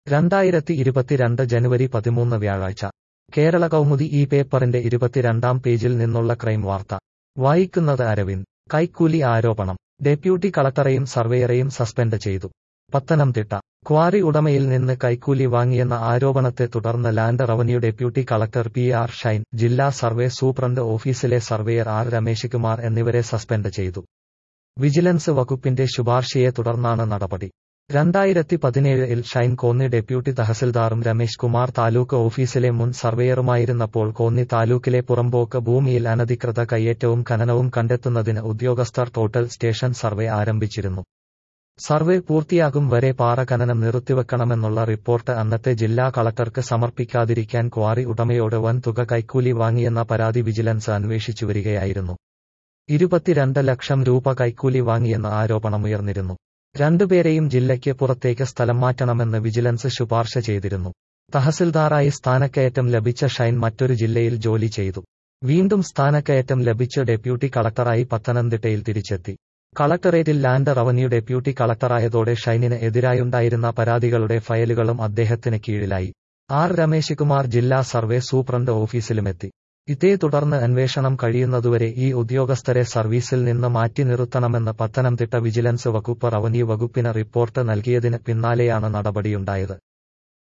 രണ്ടായിരത്തി ഇരുപത്തിരണ്ട് ജനുവരി പതിമൂന്ന് വ്യാഴാഴ്ച കേരള കൗമുദി ഈ പേപ്പറിന്റെ ഇരുപത്തിരണ്ടാം പേജിൽ നിന്നുള്ള ക്രൈം വാർത്ത വായിക്കുന്നത് അരവിന്ദ് കൈക്കൂലി ആരോപണം ഡെപ്യൂട്ടി കളക്ടറെയും സർവേയറെയും സസ്പെൻഡ് ചെയ്തു പത്തനംതിട്ട ക്വാറി ഉടമയിൽ നിന്ന് കൈക്കൂലി വാങ്ങിയെന്ന ആരോപണത്തെ തുടർന്ന് land revenue deputy collector P R Shine ജില്ലാ സർവേ സൂപ്രണ്ട് ഓഫീസിലെ സർവേയർ ആർ രമേശ് കുമാർ എന്നിവരെ സസ്പെൻഡ് ചെയ്തു വിജിലൻസ് വകുപ്പിന്റെ ശുപാർശയെ തുടർന്നാണ് നടപടി രണ്ടായിരത്തി പതിനേഴിൽ ഷൈൻ കോന്നി ഡെപ്യൂട്ടി തഹസിൽദാറും രമേശ് കുമാർ താലൂക്ക് ഓഫീസിലെ മുൻ സർവേയറുമായിരുന്നപ്പോൾ കോന്നി താലൂക്കിലെ പുറമ്പോക്ക് ഭൂമിയിൽ അനധികൃത കയ്യേറ്റവും ഖനനവും കണ്ടെത്തുന്നതിന് ഉദ്യോഗസ്ഥർ ടോട്ടൽ സ്റ്റേഷൻ സർവേ ആരംഭിച്ചിരുന്നു സർവേ പൂർത്തിയാകും വരെ പാറ ഖനനം നിർത്തിവെക്കണമെന്നുള്ള റിപ്പോർട്ട് അന്നത്തെ ജില്ലാ കളക്ടർക്ക് സമർപ്പിക്കാതിരിക്കാൻ ക്വാറി ഉടമയോട് വൻ തുക കൈക്കൂലി വാങ്ങിയെന്ന പരാതി വിജിലൻസ് അന്വേഷിച്ചു വരികയായിരുന്നു ഇരുപത്തിരണ്ട് ലക്ഷം രൂപ കൈക്കൂലി വാങ്ങിയെന്ന ആരോപണമുയർന്നിരുന്നു രണ്ടുപേരെയും ജില്ലയ്ക്ക് പുറത്തേക്ക് സ്ഥലം മാറ്റണമെന്ന് വിജിലൻസ് ശുപാർശ ചെയ്തിരുന്നു തഹസിൽദാറായി സ്ഥാനക്കയറ്റം ലഭിച്ച ഷൈൻ മറ്റൊരു ജില്ലയിൽ ജോലി ചെയ്തു വീണ്ടും സ്ഥാനക്കയറ്റം ലഭിച്ച ഡെപ്യൂട്ടി കളക്ടറായി പത്തനംതിട്ടയിൽ തിരിച്ചെത്തി കളക്ടറേറ്റിൽ ലാൻഡ് റവന്യൂ ഡെപ്യൂട്ടി കളക്ടറായതോടെ ഷൈനിന് എതിരായുണ്ടായിരുന്ന പരാതികളുടെ ഫയലുകളും അദ്ദേഹത്തിന് കീഴിലായി ആർ രമേശ് കുമാർ ജില്ലാ സർവേ സൂപ്രണ്ട് ഓഫീസിലുമെത്തി ഇതേ തുടർന്ന് അന്വേഷണം കഴിയുന്നതുവരെ ഈ ഉദ്യോഗസ്ഥരെ സർവീസിൽ നിന്ന് മാറ്റി നിർത്തണമെന്ന് പത്തനംതിട്ട വിജിലൻസ് വകുപ്പ് റവന്യൂ വകുപ്പിന് റിപ്പോർട്ട് നൽകിയതിന് പിന്നാലെയാണ് നടപടിയുണ്ടായത്